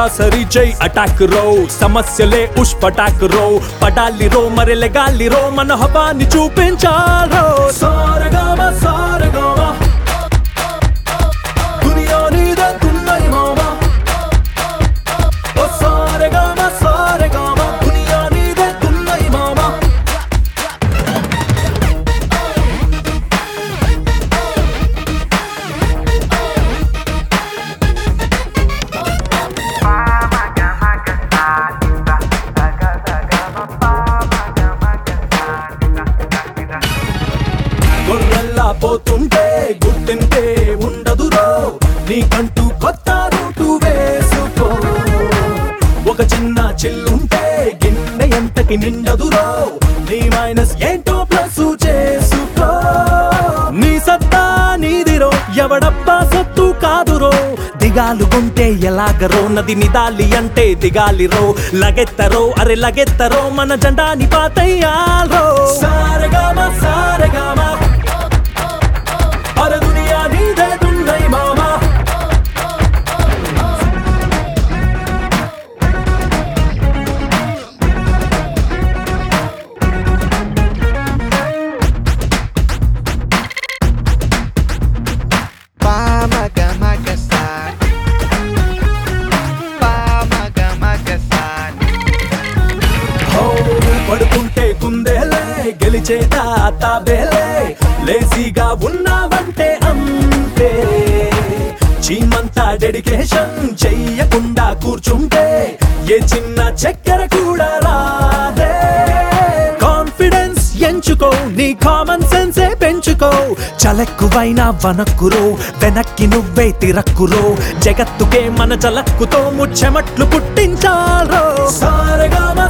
సరాసరి జై అటాక్ రో సమస్యలే ఉష్ పటాక్ రో పడాలి రో మరి లెగాలి రో మన హవాని చూపించారో సారగామ సారగామ దునియా నీదే దున్నై మామా ఓ సారగామ సారగామ దునియా నీదే దున్నై మామా గొర్రెల్లా పోతుంటే గుర్తింటే ఉండదురో నీకంటూ కొత్త రూటు వేసుకో ఒక చిన్న చిల్లుంటే గిన్నె ఎంతకి నిండదురో నీ మైనస్ ఏంటో ప్లస్ చేసుకో నీ సత్తా నీదిరో ఎవడబ్బా సొత్తు కాదురో దిగాలు కొంటే ఎలాగరో నది నిదాలి అంటే దిగాలిరో లగెత్తరో అరే లగెత్తరో మన జెండాని పాతయ్యారో సారగామ సారగామ అరే దునియా నీదే దున్నై మామా Pamagamagasaan Pamagamagasaan హో, పడుకుంటే కుందేలే గెలిచేదా తాబేలే లేజీగా ఉన్నావంటే అంతే చీమంతా డెడికేషన్ చెయ్యకుండా కూర్చుంటే ఏ చిన్న చక్కెర కూడా రాదే కాన్ఫిడెన్స్ ఎంచుకో నీ కామన్ సెన్సే పెంచుకో చలక్కువైన వనక్కురో వెనక్కి నువ్వే తిరక్కురో జగత్తుకే మన చలక్కుతో ముచ్చెమట్లు పుట్టించారో సారగామ